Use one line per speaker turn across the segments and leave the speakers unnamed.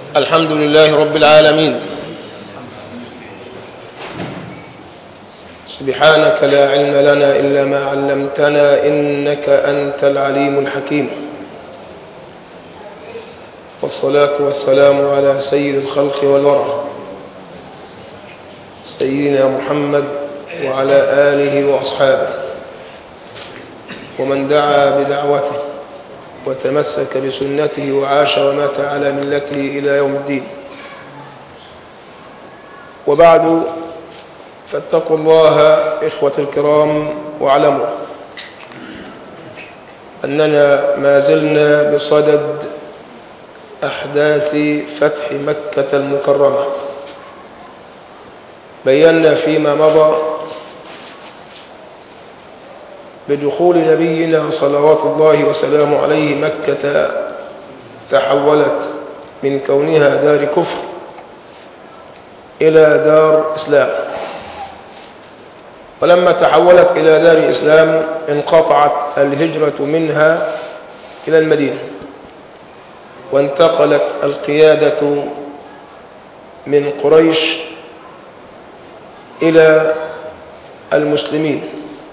الحمد لله رب العالمين سبحانك لا علم لنا إلا ما علمتنا إنك أنت العليم الحكيم والصلاة والسلام على سيد الخلق والورى سيدنا محمد وعلى آله وأصحابه ومن دعا بدعوته وتمسك بسنته وعاش ومات على ملته إلى يوم الدين وبعد فاتقوا الله إخوة الكرام واعلموا أننا ما زلنا بصدد أحداث فتح مكة المكرمة بينا فيما مضى بدخول نبينا صلوات الله وسلامه عليه مكة تحولت من كونها دار كفر إلى دار إسلام ولما تحولت إلى دار إسلام انقطعت الهجرة منها إلى المدينة وانتقلت القيادة من قريش إلى المسلمين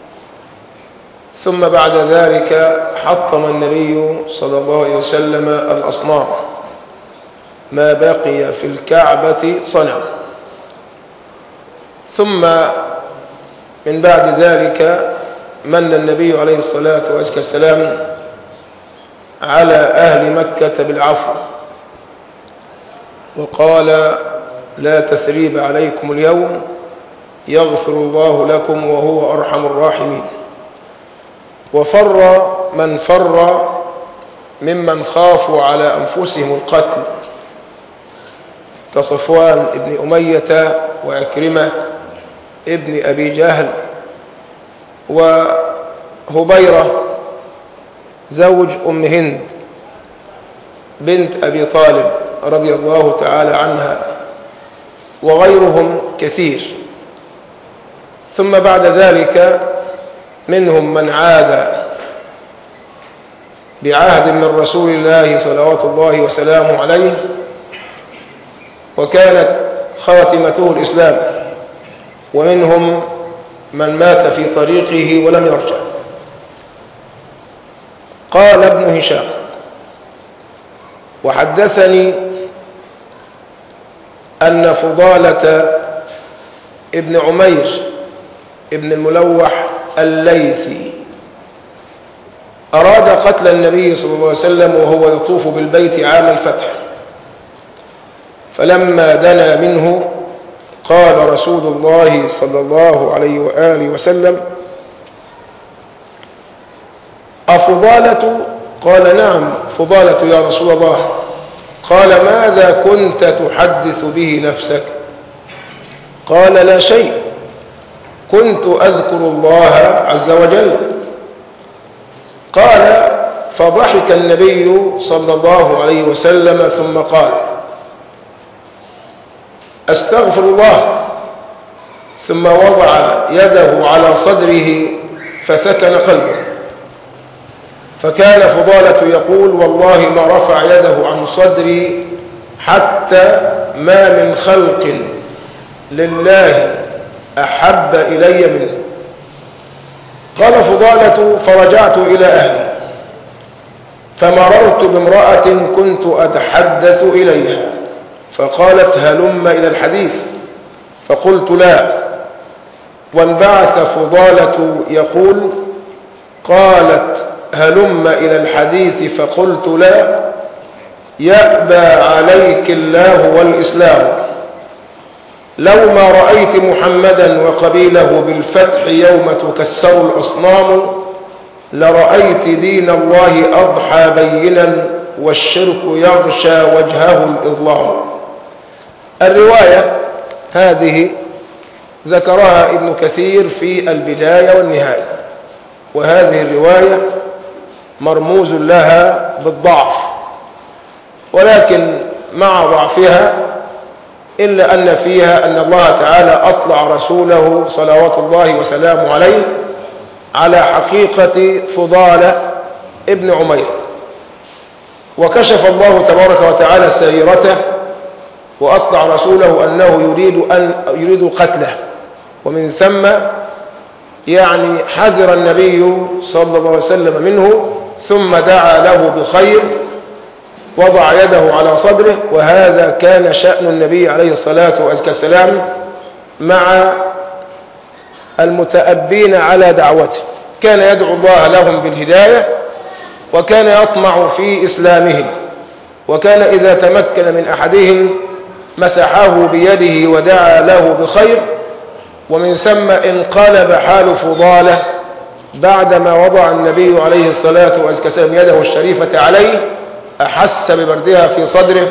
ثم بعد ذلك حطم النبي صلى الله عليه وسلم الأصنام ما بقي في الكعبة صنم ثم من بعد ذلك من النبي عليه الصلاة والسلام على أهل مكة بالعفو وقال لا تثريب عليكم اليوم يغفر الله لكم وهو أرحم الراحمين وفر من فر ممن خافوا على أنفسهم القتل كصفوان ابن أمية وعكرمة ابن أبي جهل وهبيرة زوج أم هند بنت أبي طالب رضي الله تعالى عنها وغيرهم كثير ثم بعد ذلك منهم من عاد بعهد من رسول الله صلوات الله وسلامه عليه وكانت خاتمته الإسلام ومنهم من مات في طريقه ولم يرجع قال ابن هشام وحدثني أن فضالة ابن عمير ابن الملوح الليثي أراد قتل النبي صلى الله عليه وسلم وهو يطوف بالبيت عام الفتح فلما دنا منه قال رسول الله صلى الله عليه وآله وسلم أفضالة قال نعم فضالة يا رسول الله قال ماذا كنت تحدث به نفسك قال لا شيء كنت أذكر الله عز وجل قال فضحك النبي صلى الله عليه وسلم ثم قال أستغفر الله ثم وضع يده على صدره فسكن قلبه فكان فضالة يقول والله ما رفع يده عن صدري حتى ما من خلق لله أحب إلي منه قال فضالة فرجعت إلى أهلي فمررت بامرأة كنت أتحدث إليها فقالت هلم إلى الحديث فقلت لا وانبعث فضالة يقول قالت هلم إلى الحديث فقلت لا يأبى عليك الله والإسلام لو ما رأيت محمدا وقبيله بالفتح يوم تكسر الأصنام لرأيت دين الله أضحى بينا والشرك يغشى وجهه الإظلام الرواية هذه ذكرها ابن كثير في البداية والنهاية وهذه الرواية مرموز لها بالضعف ولكن مع ضعفها إلا أن فيها أن الله تعالى أطلع رسوله صلوات الله وسلامه عليه على حقيقة فضالة ابن عمير وكشف الله تبارك وتعالى سريرته وأطلع رسوله أنه يريد أن يريد قتله ومن ثم يعني حذر النبي صلى الله عليه وسلم منه ثم دعا له بخير وضع يده على صدره وهذا كان شأن النبي عليه الصلاة والسلام مع المتأبين على دعوته كان يدعو الله لهم بالهداية وكان يطمع في إسلامهم وكان إذا تمكن من أحدهم مسحه بيده ودعا له بخير ومن ثم انقلب حال فضالة بعدما وضع النبي عليه الصلاة والسلام يده الشريفة عليه أحس ببردها في صدره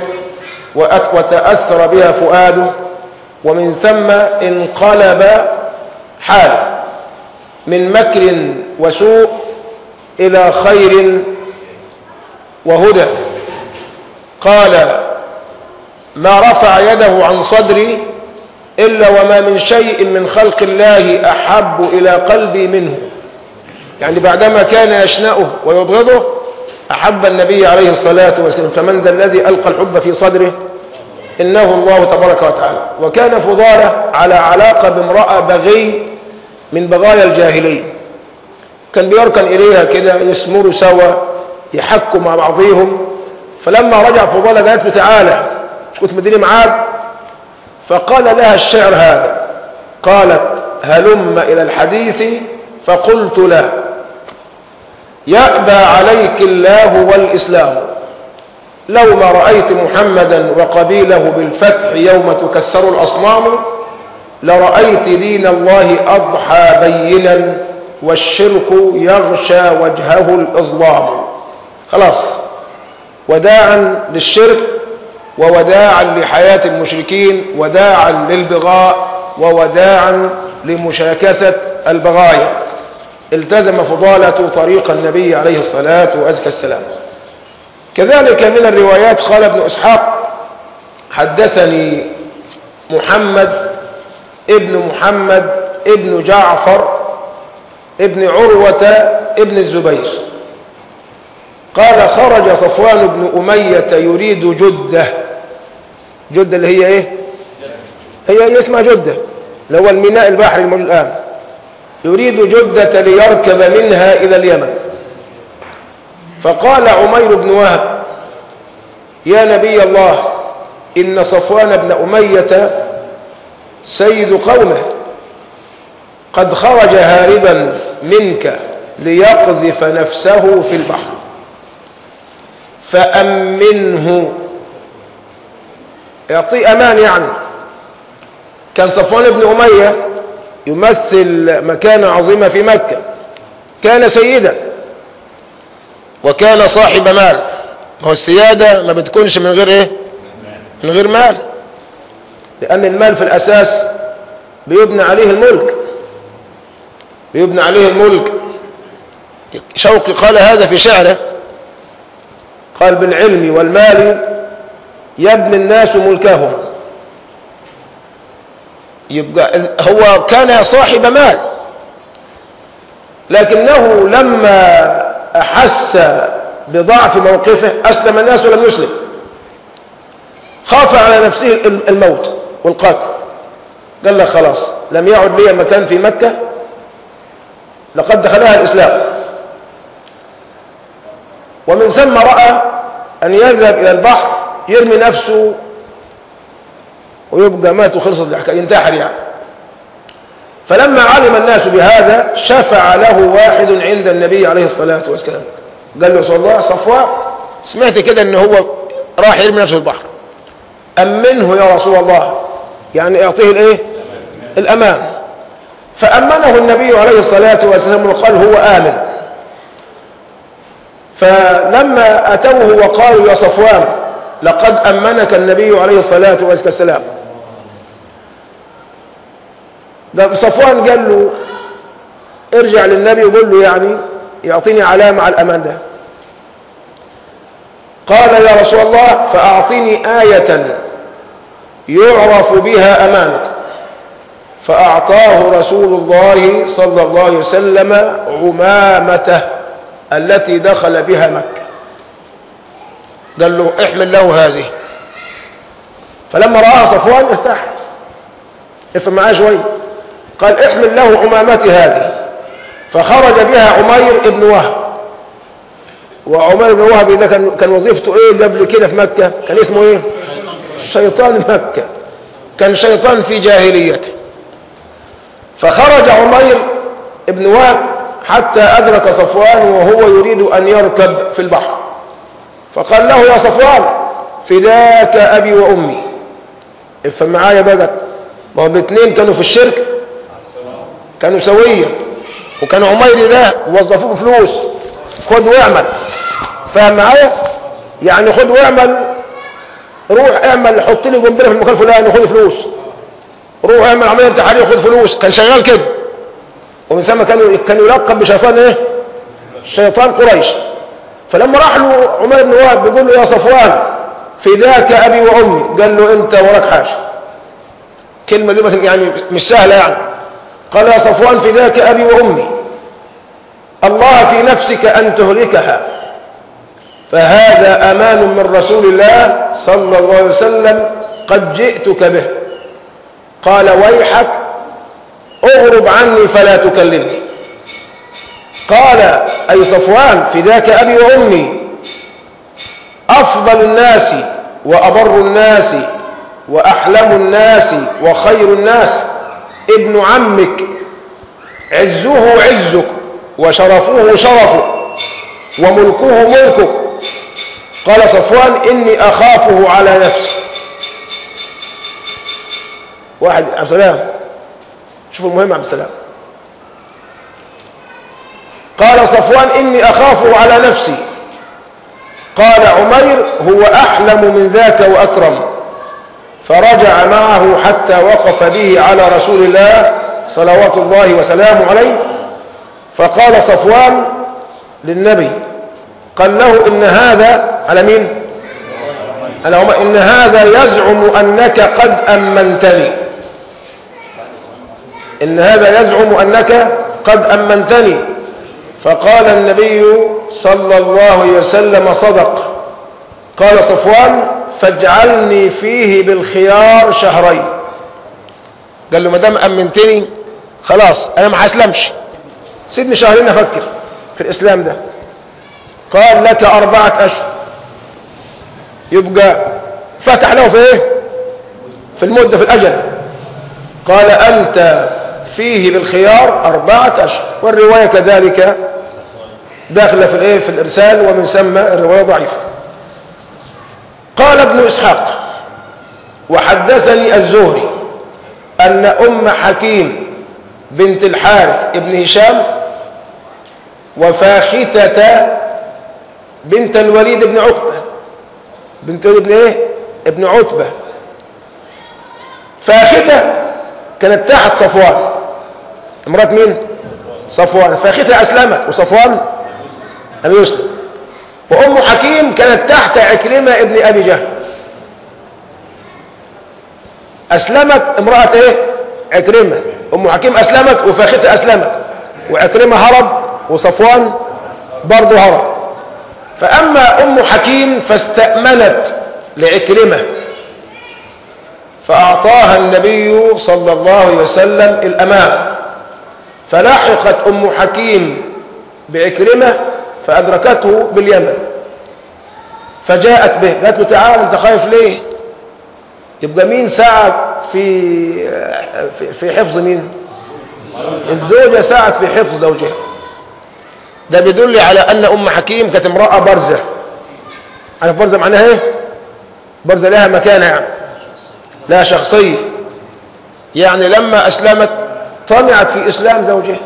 وتأثر بها فؤاده ومن ثم انقلب حاله من مكر وسوء إلى خير وهدى قال ما رفع يده عن صدري إلا وما من شيء من خلق الله أحب إلى قلبي منه يعني بعدما كان يشنأه ويبغضه أحب النبي عليه الصلاة والسلام فمن ذا الذي ألقى الحب في صدره إنه الله تبارك وتعالى وكان فضالة على علاقة بامرأة بغي من بغايا الجاهلية كان بيركن إليها كده يسمروا سوا يحكوا مع بعضهم فلما رجع فضالة قالت له تعالى مش كنت مديني معاك فقال لها الشعر هذا قالت هلم إلى الحديث فقلت لا يأبى عليك الله والإسلام لو ما رأيت محمدا وقبيله بالفتح يوم تكسر الأصنام لرأيت دين الله أضحى بينا والشرك يغشى وجهه الإظلام خلاص وداعا للشرك ووداعا لحياة المشركين وداعا للبغاء ووداعا لمشاكسة البغايا التزم فضالة طريق النبي عليه الصلاة وأزكى السلام كذلك من الروايات قال ابن إسحاق حدثني محمد ابن محمد ابن جعفر ابن عروة ابن الزبير قال خرج صفوان بن أمية يريد جدة جدة اللي هي ايه هي اسمها جدة اللي هو الميناء البحري الموجود الآن يريد جدة ليركب منها إلى اليمن فقال عمير بن وهب يا نبي الله إن صفوان بن أمية سيد قومه قد خرج هاربا منك ليقذف نفسه في البحر فأمنه يعطيه أمان يعني كان صفوان بن أمية يمثل مكانة عظيمة في مكة كان سيدا وكان صاحب مال هو السيادة ما بتكونش من غير ايه من غير مال لأن المال في الأساس بيبنى عليه الملك بيبنى عليه الملك شوقي قال هذا في شعره قال بالعلم والمال يبني الناس ملكهم يبقى هو كان صاحب مال لكنه لما أحس بضعف موقفه أسلم الناس ولم يسلم خاف على نفسه الموت والقتل قال لك خلاص لم يعد لي مكان في مكة لقد دخلها الإسلام ومن ثم رأى أن يذهب إلى البحر يرمي نفسه ويبقى مات وخلصت الحكاية ينتحر يعني فلما علم الناس بهذا شفع له واحد عند النبي عليه الصلاة والسلام قال له صلى الله صفوان سمعت كده ان هو راح يرمي نفسه في البحر أمنه يا رسول الله يعني اعطيه الايه الامان فأمنه النبي عليه الصلاة والسلام وقال هو آمن فلما أتوه وقالوا يا صفوان لقد أمنك النبي عليه الصلاة والسلام صفوان قال له ارجع للنبي وقول له يعني يعطيني علامة على الأمان ده قال يا رسول الله فأعطيني آية يعرف بها أمانك فأعطاه رسول الله صلى الله عليه وسلم عمامته التي دخل بها مكة قال له احمل له هذه فلما رآها صفوان ارتاح افهم معاه شوية قال احمل له عمامتي هذه فخرج بها عمير بن وهب وعمير بن وهب ده كان كان وظيفته ايه قبل كده في مكة كان اسمه ايه شيطان مكة كان شيطان في جاهليته فخرج عمير بن وهب حتى أدرك صفوان وهو يريد أن يركب في البحر فقال له يا صفوان فداك أبي وأمي افهم معايا بقى ما هو الاثنين كانوا في الشرك كانوا سويا وكان عمير ده وظفوه بفلوس خد واعمل فاهم معايا يعني خد واعمل روح اعمل حط لي قنبله في المكان الفلاني وخد فلوس روح اعمل عمليه انتحاريه وخد فلوس كان شغال كده ومن ثم كان كان يلقب بشيطان ايه شيطان قريش فلما راح له عمر بن وهب بيقول له يا صفوان فداك ابي وامي قال له انت وراك حاجه كلمه دي مثلا يعني مش سهله يعني قال يا صفوان فداك ابي وامي الله في نفسك ان تهلكها فهذا امان من رسول الله صلى الله عليه وسلم قد جئتك به قال ويحك اغرب عني فلا تكلمني قال أي صفوان فداك أبي وأمي أفضل الناس وأبر الناس وأحلم الناس وخير الناس ابن عمك عزه عزك وشرفه شرفك وملكه ملكك قال صفوان إني أخافه على نفسي واحد عبد السلام شوفوا المهم عبد السلام قال صفوان إني أخافه على نفسي قال عمير هو أحلم من ذاك وأكرم فرجع معه حتى وقف به على رسول الله صلوات الله وسلامه عليه فقال صفوان للنبي قال له إن هذا على مين على عمر إن هذا يزعم أنك قد أمنتني إن هذا يزعم أنك قد أمنتني فقال النبي صلى الله عليه وسلم صدق قال صفوان فاجعلني فيه بالخيار شهرين قال له ما دام امنتني خلاص انا ما هسلمش سيبني شهرين افكر في الاسلام ده قال لك اربعه اشهر يبقى فتح له في ايه في المده في الاجل قال انت فيه بالخيار اربعه اشهر والروايه كذلك داخله في الايه في الارسال ومن ثم الروايه ضعيفه قال ابن اسحاق وحدثني الزهري ان ام حكيم بنت الحارث ابن هشام وفاختة بنت الوليد بن عقبة بنت ابن ايه ابن عتبة فاختة كانت تحت صفوان امرأة مين صفوان فاختة اسلمت وصفوان لم يسلم وأم حكيم كانت تحت عكرمة ابن أبي جهل أسلمت امرأة إيه؟ عكرمة أم حكيم أسلمت وفاختة أسلمت وعكرمة هرب وصفوان برضه هرب فأما أم حكيم فاستأمنت لعكرمة فأعطاها النبي صلى الله عليه وسلم الأمان فلاحقت أم حكيم بعكرمة فأدركته باليمن فجاءت به قالت له تعال أنت خايف ليه يبقى مين ساعد في في, في حفظ مين الزوجة ساعد في حفظ زوجها ده بيدل على أن أم حكيم كانت امرأة برزة عارف برزة معناها ايه برزة لها مكانة يعني لها شخصية يعني لما أسلمت طمعت في إسلام زوجها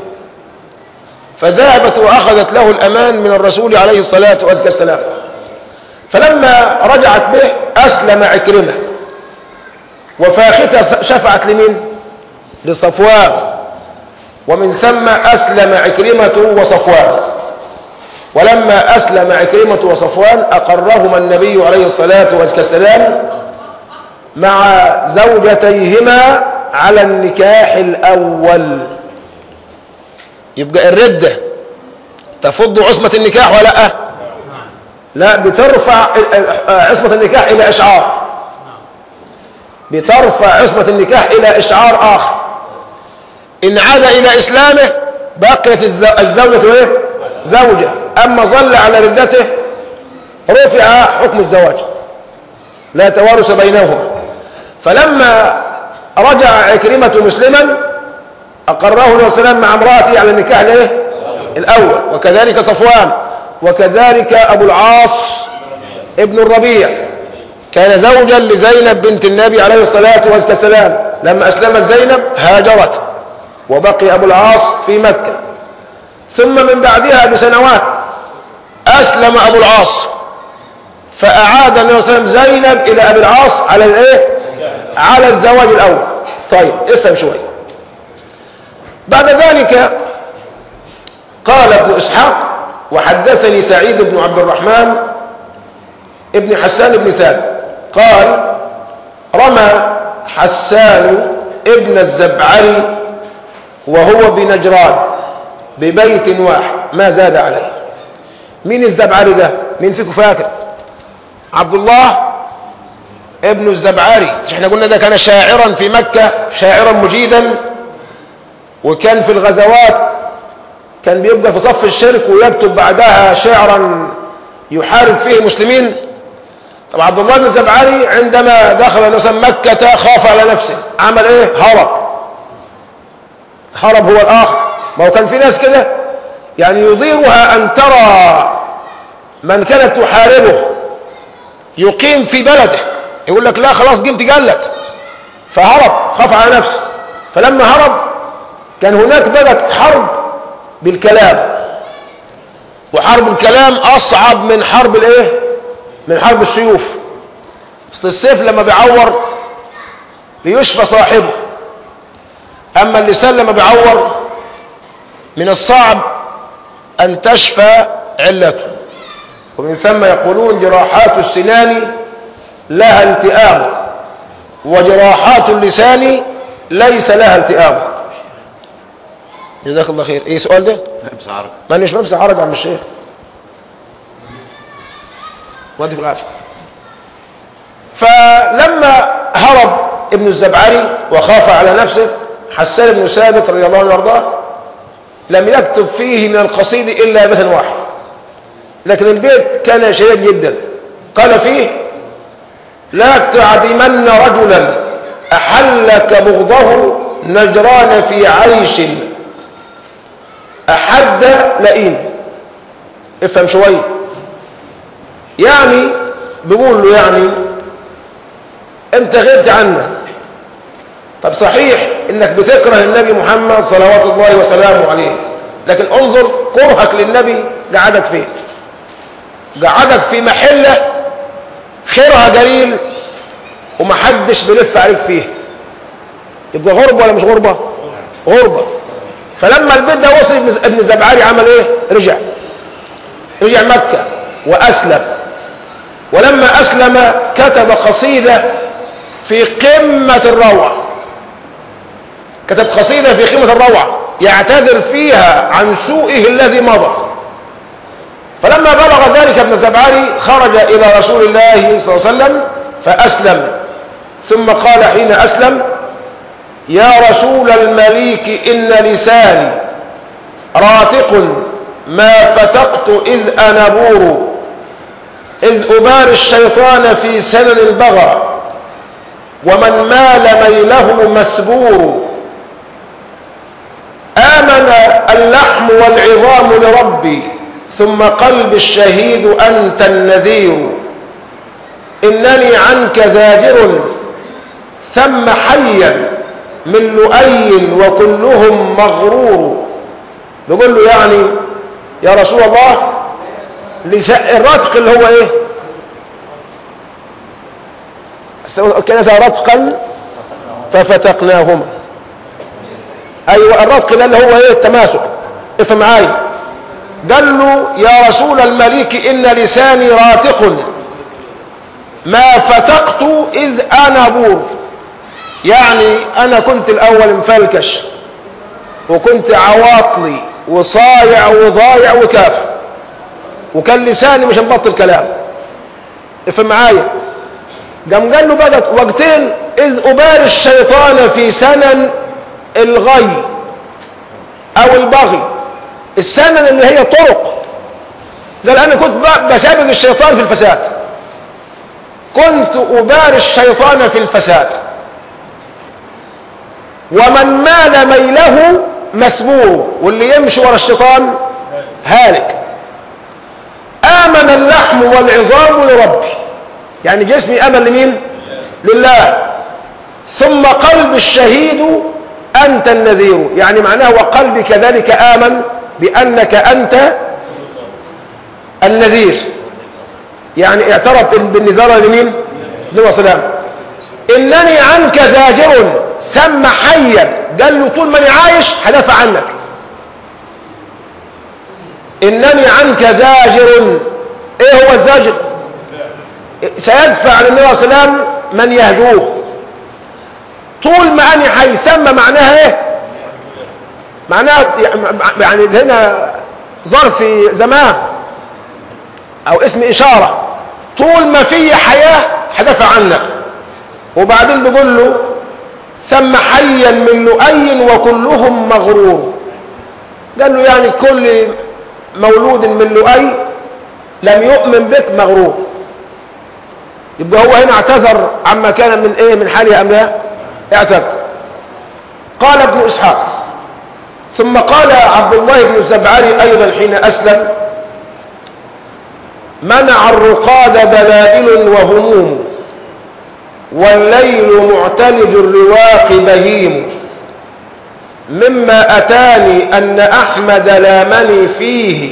فذهبت وأخذت له الأمان من الرسول عليه الصلاة والسلام فلما رجعت به أسلم عكرمة وفاختة شفعت لمين لصفوان ومن ثم أسلم عكرمة وصفوان ولما أسلم عكرمة وصفوان أقرهما النبي عليه الصلاة والسلام مع زوجتيهما على النكاح الأول يبقى الردة تفض عصمة النكاح ولا لا لا بترفع عصمة النكاح إلى إشعار بترفع عصمة النكاح إلى إشعار آخر إن عاد إلى إسلامه بقيت الز- الزوجة إيه؟ زوجة أما ظل على ردته رفع حكم الزواج لا توارث بينهما فلما رجع عكرمة مسلما أقره النبي صلى الله عليه وسلم مع امرأته على النكاح الايه؟ الأول وكذلك صفوان وكذلك أبو العاص ابن الربيع كان زوجا لزينب بنت النبي عليه الصلاة والسلام لما أسلمت زينب هاجرت وبقي أبو العاص في مكة ثم من بعدها بسنوات أسلم أبو العاص فأعاد النبي صلى الله عليه وسلم زينب إلى أبي العاص على الإيه؟ على الزواج الأول طيب افهم شوي بعد ذلك قال ابن إسحاق وحدثني سعيد بن عبد الرحمن ابن حسان بن ثابت قال رمى حسان ابن الزبعري وهو بنجران ببيت واحد ما زاد عليه مين الزبعري ده مين فيكم فاكر عبد الله ابن الزبعري مش احنا قلنا ده كان شاعرا في مكة شاعرا مجيدا وكان في الغزوات كان بيبقى في صف الشرك ويكتب بعدها شعرا يحارب فيه المسلمين طب عبد الله بن الزبعري عندما دخل مثلا مكة خاف على نفسه عمل ايه هرب هرب هو الآخر ما هو كان في ناس كده يعني يضيرها أن ترى من كانت تحاربه يقيم في بلده يقول لك لا خلاص قيمتي قلت فهرب خاف على نفسه فلما هرب كان هناك بدأت حرب بالكلام وحرب الكلام أصعب من حرب الايه من حرب السيوف اصل السيف لما بيعور بيشفى صاحبه أما اللسان لما بيعور من الصعب أن تشفى علته ومن ثم يقولون جراحات السنان لها التئام وجراحات اللسان ليس لها التئام جزاك الله خير ايه سؤال ده
لابس عرق
ما مش بمسح عرج عم الشيخ ودي في العافيه فلما هرب ابن الزبعري وخاف على نفسه حسان بن ثابت رضي الله عنه وارضاه لم يكتب فيه من القصيد الا بيتا واحد لكن البيت كان شديد جدا قال فيه لا تعدمن رجلا احلك بغضه نجران في عيش أحد لئيم افهم شوية يعني بيقول له يعني انت غبت عنا طب صحيح انك بتكره النبي محمد صلوات الله وسلامه عليه لكن انظر كرهك للنبي قعدك فين قعدك في محلة خيرها قليل ومحدش بيلف عليك فيه يبقى غربة ولا مش غربة غربة فلما البيت ده وصل ابن- ابن زبعاري عمل ايه رجع رجع مكة وأسلم ولما أسلم كتب قصيدة في قمة الروعة كتب قصيدة في قمة الروعة يعتذر فيها عن سوءه الذي مضى فلما بلغ ذلك ابن زبعاري خرج إلى رسول الله صلى الله عليه وسلم فأسلم ثم قال حين أسلم يا رسول المليك إن لساني راتق ما فتقت إذ أنا بور إذ أباري الشيطان في سنن البغى ومن مال ميله مسبور آمن اللحم والعظام لربي ثم قلبي الشهيد أنت النذير إنني عنك زاجر ثم حيا من لؤي وكلهم مغرور بيقول له يعني يا رسول الله لسا- الرتق اللي هو ايه كانتا رتقا ففتقناهما ايوه الرتق ده اللي هو ايه التماسك افهم معايا قال له يا رسول المليك ان لساني راتق ما فتقت اذ انا بور يعني انا كنت الاول مفلكش وكنت عواطلي وصايع وضايع وكافر وكان لساني مش مبطل كلام افهم معايا قام قال له بقى وقتين إذ أباري الشيطان في سنن الغي أو البغي السنن اللي هي طرق قال أنا كنت بسابق الشيطان في الفساد كنت أباري الشيطان في الفساد ومن مال ميله مثبور واللي يمشي ورا الشيطان هالك آمن اللحم والعظام لربي يعني جسمي أمن لمين لله ثم قلب الشهيد أنت النذير يعني معناه وقلبي كذلك آمن بأنك أنت النذير يعني اعترف بالنذارة لمين لله سلام إنني عنك زاجر ثم حيا قال له طول ما انا عايش هدافع عنك إنني عنك زاجر إيه هو الزاجر سيدفع للنبي صلى الله عليه وسلم من يهجوه طول ما أنا حي ثم معناها إيه معناها يعني هنا ظرف زمان أو اسم إشارة طول ما في حياة هدافع عنك وبعدين بيقول له سم حيا من لؤي وكلهم مغرور قال له يعني كل مولود من لؤي لم يؤمن بك مغرور يبقى هو هنا اعتذر عما كان من ايه من حاله ام لا اعتذر قال ابن اسحاق ثم قال عبد الله بن الزبعري ايضا حين اسلم منع الرقاد بلائل وهموم والليل معتلج الرواق بهيم مما أتاني أن أحمد لامني فيه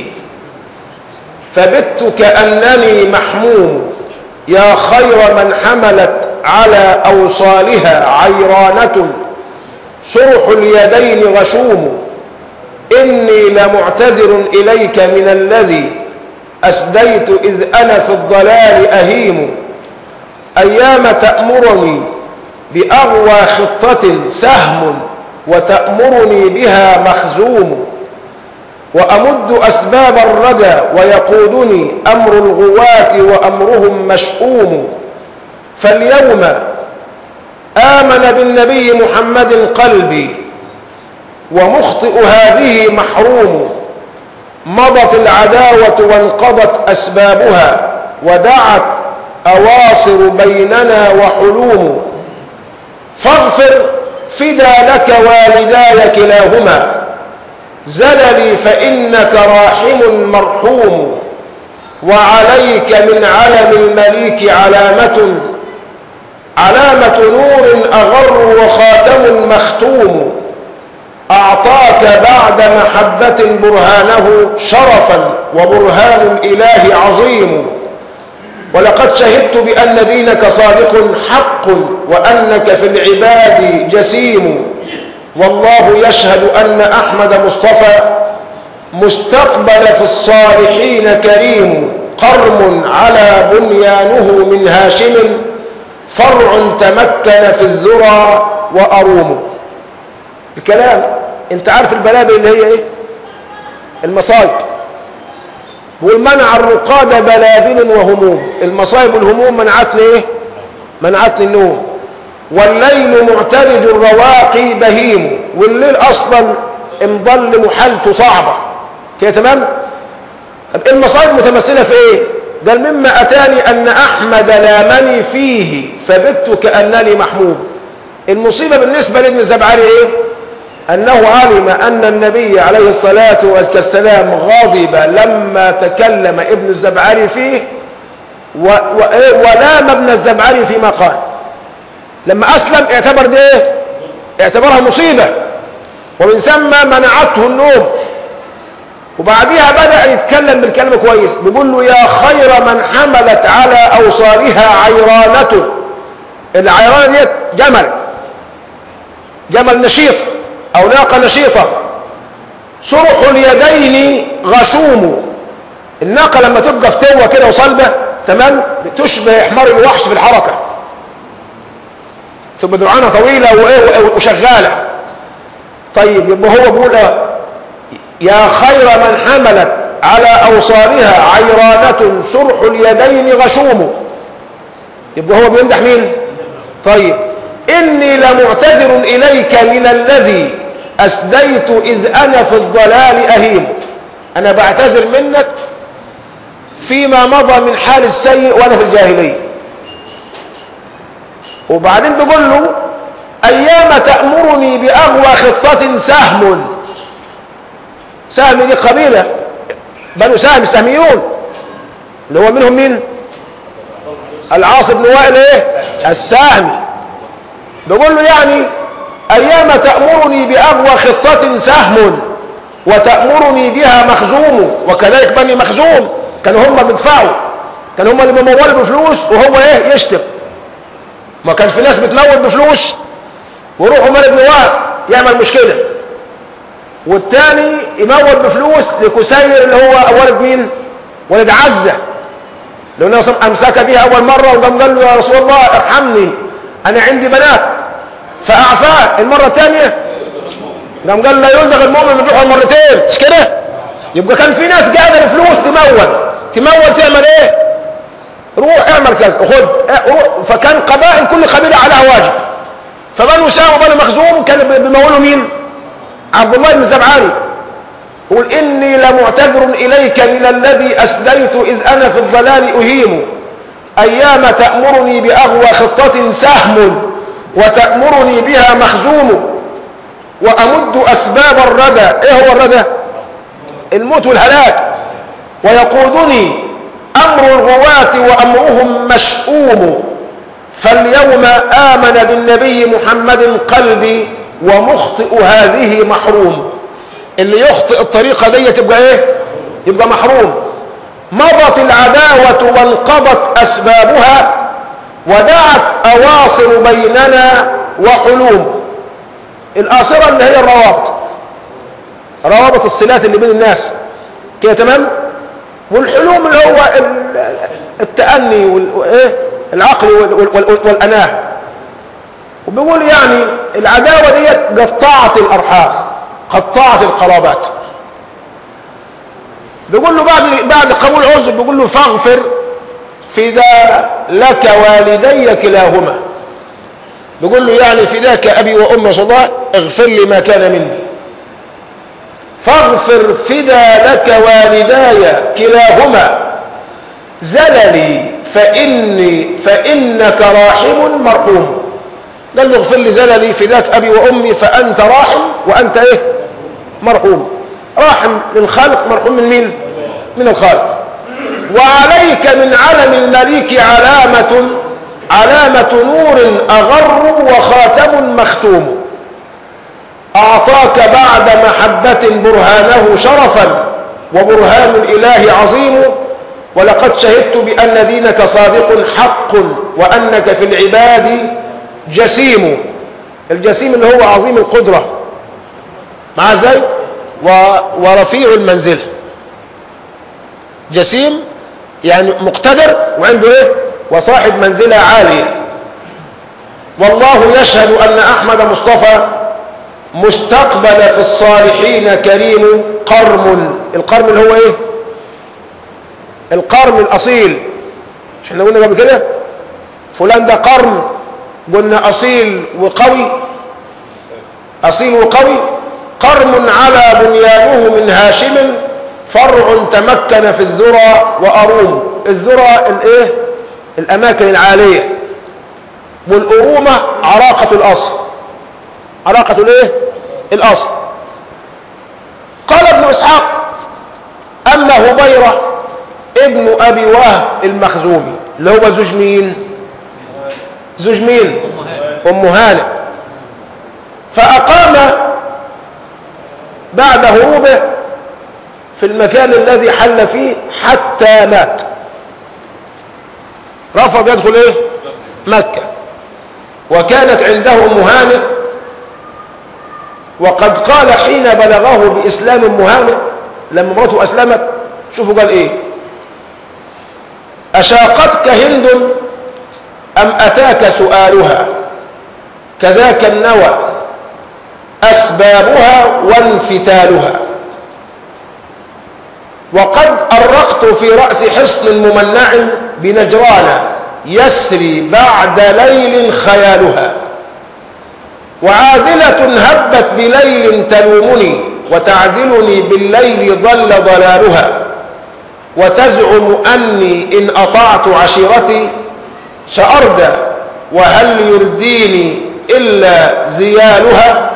فبت كأنني محموم يا خير من حملت على أوصالها عيرانة سرح اليدين غشوم إني لمعتذر إليك من الذي أسديت إذ أنا في الضلال أهيم أيام تأمرني بأغوى خطة سهم وتأمرني بها مخزوم وأمد أسباب الردى ويقودني أمر الغواة وأمرهم مشؤوم فاليوم آمن بالنبي محمد قلبي ومخطئ هذه محروم مضت العداوة وانقضت أسبابها ودعت أواصر بيننا وحلوم فاغفر فدا لك والداي كلاهما زللي فإنك راحم مرحوم وعليك من علم المليك علامة علامة نور أغر وخاتم مختوم أعطاك بعد محبة برهانه شرفا وبرهان الإله عظيم ولقد شهدت بأن دينك صادق حق وأنك في العباد جسيم والله يشهد أن أحمد مصطفى مستقبل في الصالحين كريم قرم على بنيانه من هاشم فرع تمكن في الذرى وأروم الكلام انت عارف البلابل اللي هي ايه المصايب والمنع الرقاد بلابل وهموم المصايب والهموم منعتني ايه منعتني النوم والليل معترج الرواقي بهيم والليل اصلا مضل محالته صعبه كده تمام طب المصايب متمثله في ايه قال مما اتاني ان احمد لامني فيه فبت كانني محموم المصيبه بالنسبه لابن الزبعري ايه أنه علم أن النبي عليه الصلاة والسلام غضب لما تكلم ابن الزبعري فيه و و ولام ابن الزبعري فيما قال لما أسلم اعتبر ده ايه اعتبرها مصيبة ومن ثم منعته النوم وبعديها بدأ يتكلم بالكلمة كويس بيقول له يا خير من حملت على أوصالها عيرانة العيرانة ديت جمل جمل نشيط أو ناقة نشيطة سرح اليدين غشوم الناقة لما تبقى في توة كده وصلبة تمام تشبه حمار الوحش في الحركة تبقى ذرعانها طويلة وشغالة طيب يبقى هو بيقول يا خير من حملت على أوصالها عيرانة سرح اليدين غشوم يبقى هو بيمدح مين طيب إني لمعتذر إليك من الذي أسديت إذ أنا في الضلال أهيم أنا بعتذر منك فيما مضى من حال السيء وأنا في الجاهلية وبعدين بيقول له أيام تأمرني بأغوى خطة سهم سهم دي قبيلة بنو سهم السهميون اللي هو منهم مين العاص بن وائل ايه السهمي بيقول له يعني أيام تأمرني بأغوى خطة سهم وتأمرني بها مخزوم وكذلك بني مخزوم كانوا هم بيدفعوا كانوا هم اللي بيمولوا بفلوس وهو ايه يشتم ما كان في ناس بتمول بفلوس ويروح عمر بن وهب يعمل مشكله والتاني يمول بفلوس لكسير اللي هو ولد مين ولد عزه لو النبي امسك بها اول مره وقام قال له يا رسول الله ارحمني انا عندي بنات فاعفاه المره الثانيه قام قال لا يلدغ المؤمن من روحه مرتين مش كده يبقى كان في ناس قاعده بفلوس تمول تمول تعمل ايه روح اعمل كذا خد روح فكان قبائل كل قبيله عليها واجب فبنو سام وبنو مخزوم كانوا بيمولوا مين عبد الله بن الزبعاني يقول اني لمعتذر اليك من الذي اسديت اذ انا في الضلال اهيم ايام تامرني باغوى خطه سهم وتامرني بها مخزوم وامد اسباب الردى ايه هو الردى الموت والهلاك ويقودني امر الغواة وامرهم مشؤوم فاليوم امن بالنبي محمد قلبي ومخطئ هذه محروم اللي يخطئ الطريقة دي تبقى ايه يبقى محروم مضت العداوة وانقضت اسبابها ودعت اواصر بيننا وحلوم الآصرة اللي هي الروابط روابط الصلات اللي بين الناس كده تمام والحلوم اللي هو التأني والايه العقل والأناه وبيقول يعني العداوة ديت قطعت الأرحام قطعت القرابات بيقول له بعد بعد قبول عذر بيقول له فاغفر فدا لك والدي كلاهما بيقول له يعني فداك أبي وأمي صداء اغفر لي ما كان مني فاغفر فدا لك والداي كلاهما زللي فإني فإنك راحم مرحوم قال له اغفر لي زللي فداك أبي وأمي فأنت راحم وأنت إيه مرحوم راحم للخالق مرحوم من مين من الخالق وعليك من علم المليك علامة علامة نور أغر وخاتم مختوم أعطاك بعد محبة برهانه شرفا وبرهان الإله عظيم ولقد شهدت بأن دينك صادق حق وأنك في العباد جسيم الجسيم اللي هو عظيم القدرة مع ذلك ورفيع المنزل جسيم يعني مقتدر وعنده ايه وصاحب منزلة عالية والله يشهد أن أحمد مصطفى مستقبل في الصالحين كريم قرم القرم اللي هو ايه القرم الأصيل مش احنا قلنا قبل كده فلان ده قرم قلنا أصيل وقوي أصيل وقوي قرم على بنيانه من هاشم فرع تمكن في الذرى وأروم الذرى الايه الأماكن العالية والأرومة عراقة الأصل عراقة الايه الأصل قال ابن إسحاق أما هبيرة ابن أبي وهب المخزومي اللي هو زوج مين زوج مين أم هانئ فأقام بعد هروبه في المكان الذي حل فيه حتى مات رفض يدخل ايه مكة وكانت عنده أم هانئ وقد قال حين بلغه بإسلام أم هانئ لما امرته أسلمت شوفوا قال ايه أشاقتك هند أم أتاك سؤالها كذاك النوى أسبابها وانفتالها وقد أرقت في رأس حصن ممنع بنجران يسري بعد ليل خيالها وعاذلة هبت بليل تلومني وتعذلني بالليل ضل ضلالها وتزعم أني إن أطعت عشيرتي سأردى وهل يرديني إلا زيالها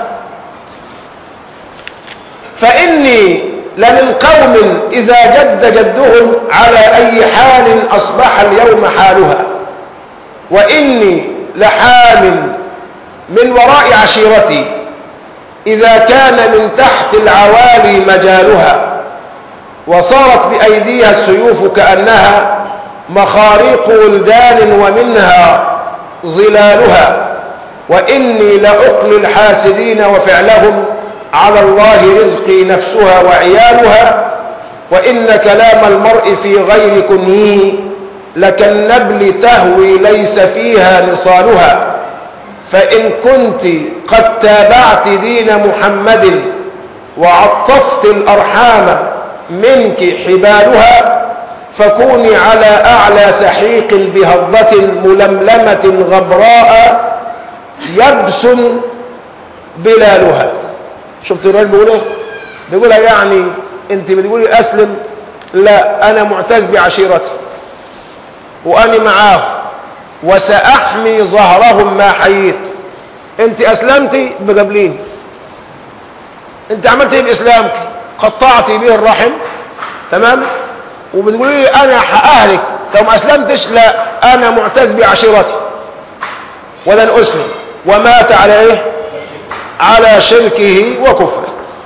فإني لمن قوم إذا جد جدهم على أي حال أصبح اليوم حالها وإني لحام من وراء عشيرتي إذا كان من تحت العوالي مجالها وصارت بأيديها السيوف كأنها مخاريق ولدان ومنها ظلالها وإني لأقل الحاسدين وفعلهم على الله رزقي نفسها وعيالها وإن كلام المرء في غير كنيه لكالنبل تهوي ليس فيها نصالها فإن كنت قد تابعت دين محمد وعطفت الأرحام منك حبالها فكوني على أعلى سحيق بهضة ململمة غبراء يبس بلالها شفت الراجل بيقول ايه بيقولها يعني انت بتقولي اسلم لا انا معتز بعشيرتي وانا معاه وساحمي ظهرهم ما حييت انت اسلمتي بقبلين انت عملت ايه باسلامك قطعتي به الرحم تمام وبتقولي لي انا هاهلك لو ما اسلمتش لا انا معتز بعشيرتي ولن اسلم ومات على ايه على شركه وكفره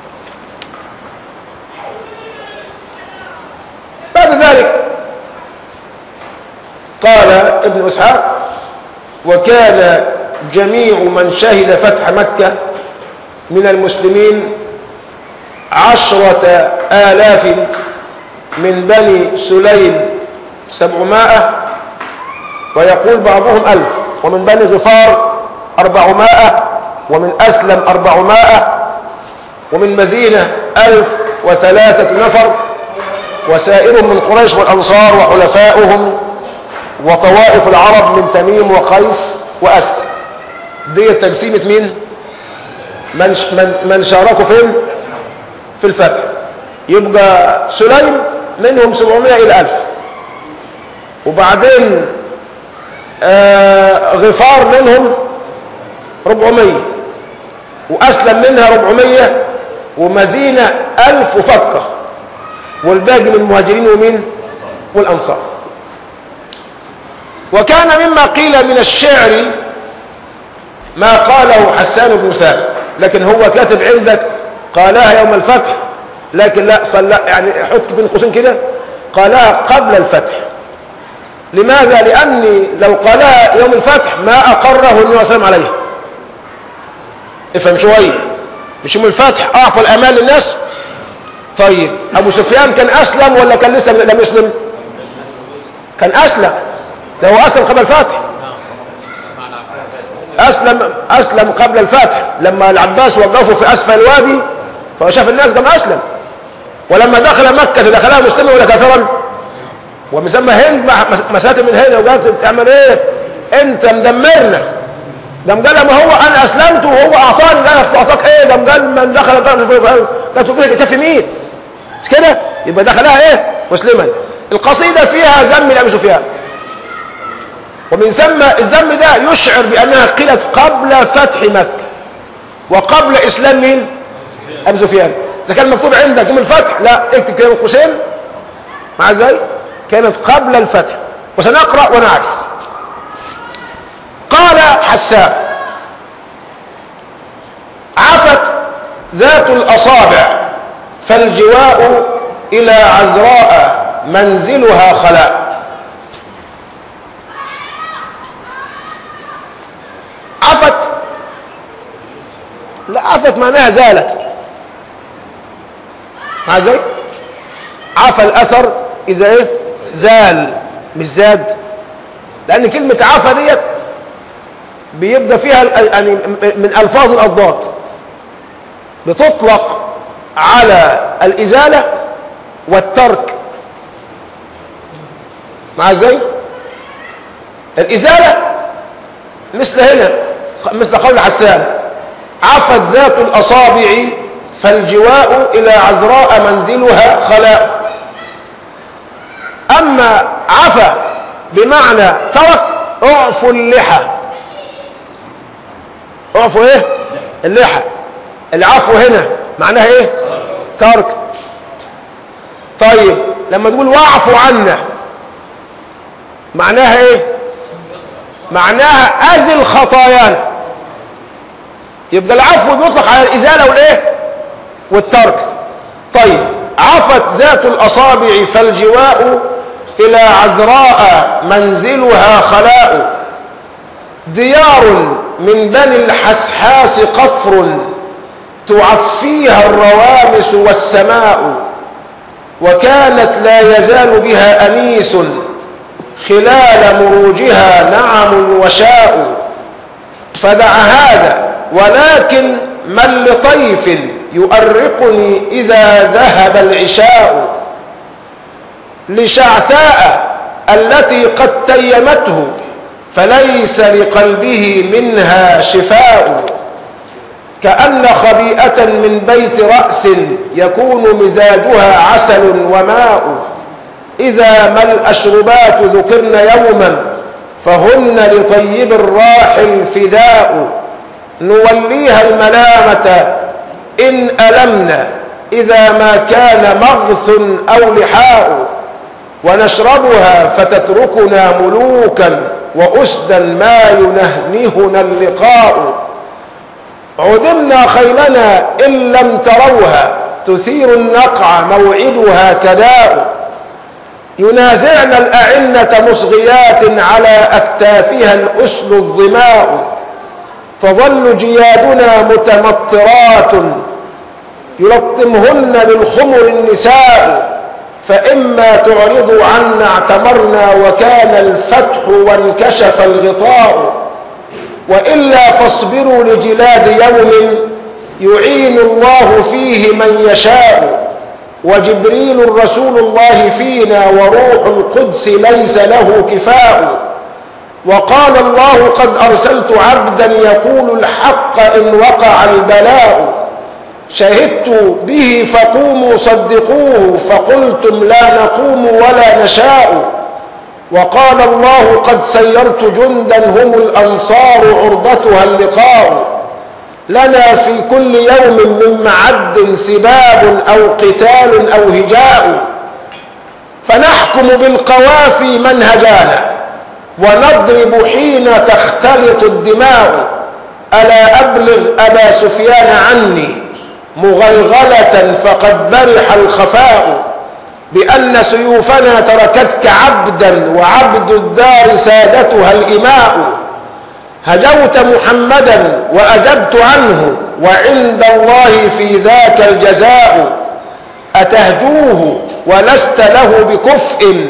بعد ذلك قال ابن اسحاق وكان جميع من شهد فتح مكة من المسلمين عشرة آلاف من بني سليم سبعمائة ويقول بعضهم ألف ومن بني غفار أربعمائة ومن أسلم أربعمائة ومن مزينة ألف وثلاثة نفر وسائرهم من قريش والأنصار وحلفاؤهم وطوائف العرب من تميم وقيس وأسد دي تقسيمة مين من, من, من شاركوا فين في الفتح يبقى سليم منهم 700 إلى 1000 وبعدين آه غفار منهم 400 وأسلم منها 400 ومزينة 1000 وفكة والباقي من المهاجرين ومين والأنصار وكان مما قيل من الشعر ما قاله حسان بن ثابت لكن هو كاتب عندك قالها يوم الفتح لكن لا صلى يعني حط بين قوسين كده قالها قبل الفتح لماذا لأني لو قالها يوم الفتح ما أقره النبي صلى الله عليه وسلم افهم شوية مش يوم الفتح أعطى الأمان للناس طيب أبو سفيان كان أسلم ولا كان لسه لم يسلم كان أسلم ده هو أسلم قبل الفتح أسلم أسلم قبل الفتح لما العباس وقفوا في أسفل الوادي فشاف الناس قام أسلم ولما دخل مكة دخلها مسلمة ولا كافرا ومسمى هند مسات من هنا وقالت بتعمل ايه انت مدمرنا قام قال ما هو انا اسلمت وهو اعطاني قال اعطاك ايه قام قال من دخل قالت له كتف مين مش كده يبقى دخلها ايه مسلما القصيده فيها ذم لابي سفيان ومن ثم الذم ده يشعر بانها قيلت قبل فتح مكه وقبل اسلام مين ابي سفيان اذا كان مكتوب عندك يوم الفتح لا اكتب كده قوسين مع ازاي كانت قبل الفتح وسنقرا ونعرف قال حسان عفت ذات الاصابع فالجواء الى عذراء منزلها خلاء عفت لا عفت معناها زالت مع ازاي عفى الاثر اذا ايه زال مش زاد لان كلمه عفى ديت بيبقى فيها يعني من الفاظ الاضداد بتطلق على الازاله والترك مع ازاي الازاله مثل هنا مثل قول حسان عفت ذات الأصابع فالجواء إلى عذراء منزلها خلاء أما عفى بمعنى ترك اعفوا اللحى اعفوا ايه اللحى العفو هنا معناها ايه ترك طيب لما تقول واعفوا عنا معناها ايه معناها ازل خطايانا يبقى العفو بيطلق على الازاله والايه والترك طيب عفت ذات الاصابع فالجواء الى عذراء منزلها خلاء ديار من بني الحسحاس قفر تعفيها الروامس والسماء وكانت لا يزال بها انيس خلال مروجها نعم وشاء فدع هذا ولكن من لطيف يؤرقني إذا ذهب العشاء لشعثاء التي قد تيمته فليس لقلبه منها شفاء كأن خبيئة من بيت رأس يكون مزاجها عسل وماء إذا ما الأشربات ذكرن يوما فهن لطيب الراحل فداء نوليها الملامة إن ألمنا إذا ما كان مغث أو لحاء ونشربها فتتركنا ملوكا وأسدا ما ينهنهنا اللقاء عدمنا خيلنا إن لم تروها تثير النقع موعدها كداء ينازعن الأعنة مصغيات على أكتافها الأسل الظماء تظل جيادنا متمطرات يلطمهن بالخمر النساء فإما تعرضوا عنا اعتمرنا وكان الفتح وانكشف الغطاء وإلا فاصبروا لجلاد يوم يعين الله فيه من يشاء وجبريل رسول الله فينا وروح القدس ليس له كفاء وقال الله قد أرسلت عبدا يقول الحق إن وقع البلاء شهدت به فقوموا صدقوه فقلتم لا نقوم ولا نشاء وقال الله قد سيرت جندا هم الأنصار عرضتها اللقاء لنا في كل يوم من معد سباب أو قتال أو هجاء فنحكم بالقوافي منهجانا ونضرب حين تختلط الدماء ألا أبلغ أبا سفيان عني مغلغلة فقد برح الخفاء بأن سيوفنا تركتك عبدا وعبد الدار سادتها الإماء هجوت محمدا وأجبت عنه وعند الله في ذاك الجزاء أتهجوه ولست له بكفء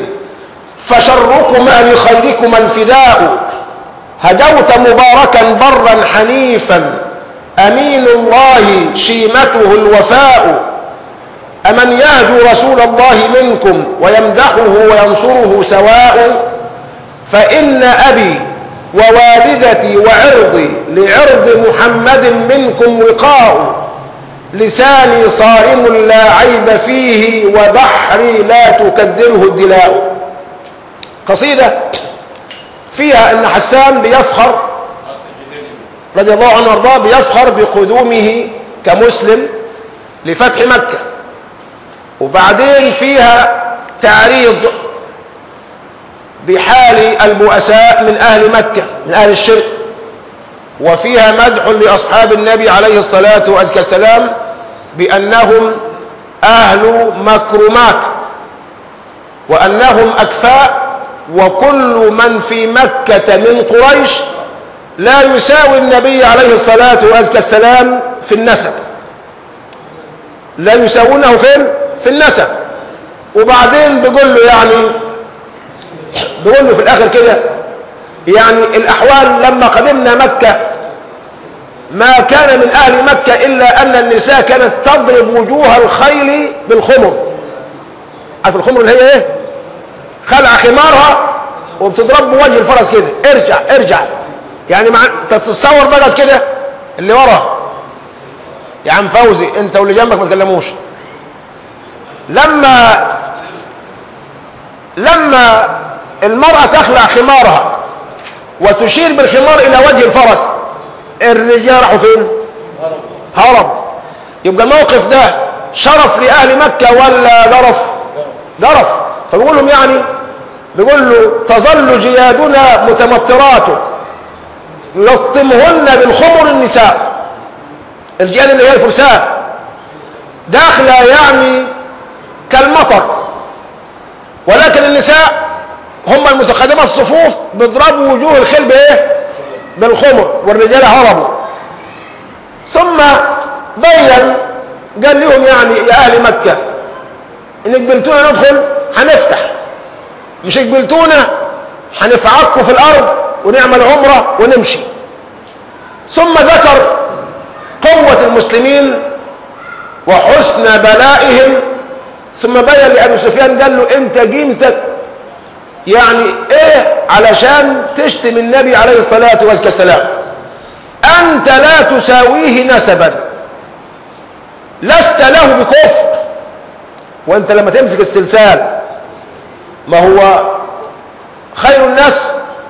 فشركما لخيركما الفداء هجوت مباركا برا حنيفا أمين الله شيمته الوفاء أمن يهجو رسول الله منكم ويمدحه وينصره سواء فإن أبي ووالدتي وعرضي لعرض محمد منكم وقاء لساني صارم لا عيب فيه وبحري لا تكدره الدلاء قصيدة فيها أن حسان بيفخر رضي الله عنه وارضاه بيفخر بقدومه كمسلم لفتح مكة وبعدين فيها تعريض بحال البؤساء من أهل مكة من أهل الشرك وفيها مدح لأصحاب النبي عليه الصلاة والسلام بأنهم أهل مكرمات وأنهم أكفاء وكل من في مكة من قريش لا يساوي النبي عليه الصلاة والسلام في النسب لا يساوونه فين في النسب وبعدين بيقول له يعني بيقول له في الاخر كده يعني الاحوال لما قدمنا مكة ما كان من اهل مكة الا ان النساء كانت تضرب وجوه الخيل بالخمر عارف الخمر اللي هي ايه خلع خمارها وبتضرب بوجه الفرس كده ارجع ارجع يعني مع تتصور بقت كده اللي ورا يا عم فوزي انت واللي جنبك ما تكلموش لما لما المرأة تخلع خمارها وتشير بالخمار إلى وجه الفرس الرجال راحوا فين هرب يبقى الموقف ده شرف لأهل مكة ولا جرف جرف فبيقول لهم يعني بيقول له تظل جيادنا متمطرات يلطمهن بالخمر النساء الجياد اللي هي الفرسان داخلة يعني كالمطر ولكن النساء هم المتقدمة الصفوف بيضربوا وجوه الخيل بايه بالخمر والرجال هربوا ثم بين قال لهم يعني يا اهل مكة ان قبلتونا ندخل هنفتح مش قبلتونا هنفعكوا في الارض ونعمل عمرة ونمشي ثم ذكر قوة المسلمين وحسن بلائهم ثم بين لأبي سفيان قال له انت قيمتك يعني ايه علشان تشتم النبي عليه الصلاة والسلام انت لا تساويه نسبا لست له بكفء وانت لما تمسك السلسال ما هو خير الناس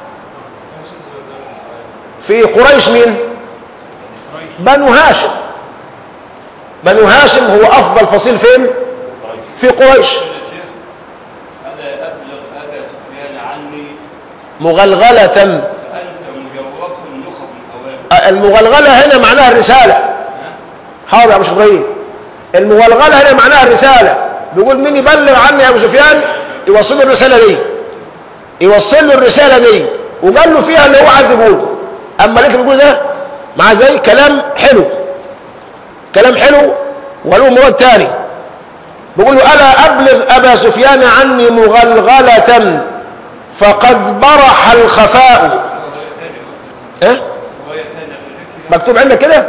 في قريش مين بنو هاشم بنو هاشم هو افضل فصيل فين في قريش
هذا أبلغ أبا سفيان عني
مغلغلة
فأنت مجوف نخب الأوامر
المغلغلة هنا معناها الرسالة حاضر يا ابو ابراهيم المغلغلة هنا معناها الرسالة بيقول مين يبلغ عني يا ابو سفيان يوصل له الرسالة دي يوصل له الرسالة دي وقال له فيها اللي هو عايز يقوله اما لكن بيقول ده مع زي كلام حلو كلام حلو وله مراد تاني بيقول له الا ابلغ ابا سفيان عني مغلغلة فقد برح الخفاء ايه
رواية ثانية بذكر
مكتوب عندك كده